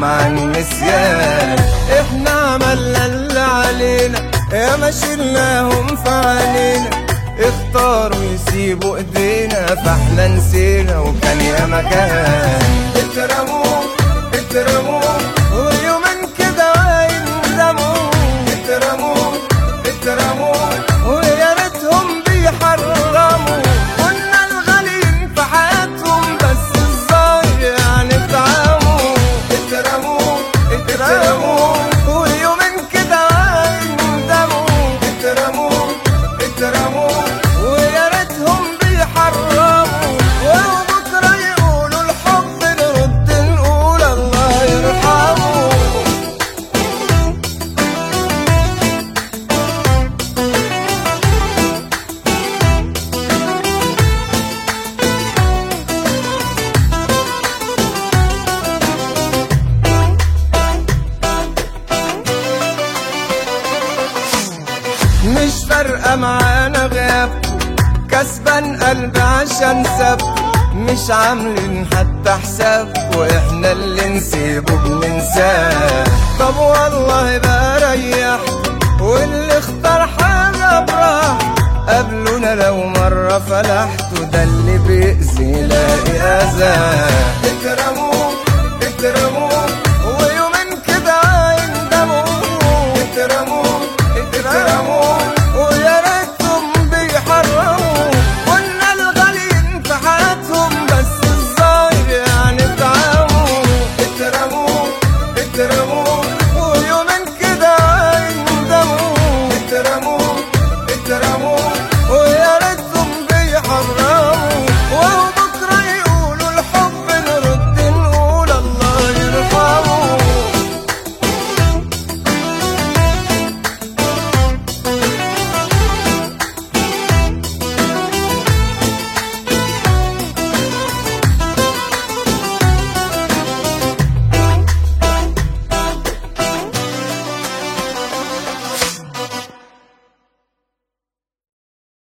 يوم عن النسيان احنا عملنا اللي علينا يا ما شلناهم في علينا اختاروا يسيبوا ايدينا فاحنا نسينا وكان يا مكان اترموا اترموا ويومين كده يندموا اترموا اترموا ويا ريتهم بيحرموا كنا الغاليين في حياتهم بس الظاهر يعني اتعموا اترموا اترموا ويومين كده يندموا اترموا اترموا ويا ريتهم بيحرموا وبكره يقولوا الحب نرد نقول الله يرحمه مش فارقة معانا غيابكم كسبان قلبي عشان سابكم مش عاملين حتى حسابكم واحنا اللي نسيبه بننساه طب والله بقى ريحت واللي اختار حاجة براحته قابلونا لو مرة فلحتوا ده اللي بيأذي يلاقي أذى اكرموه اكرموه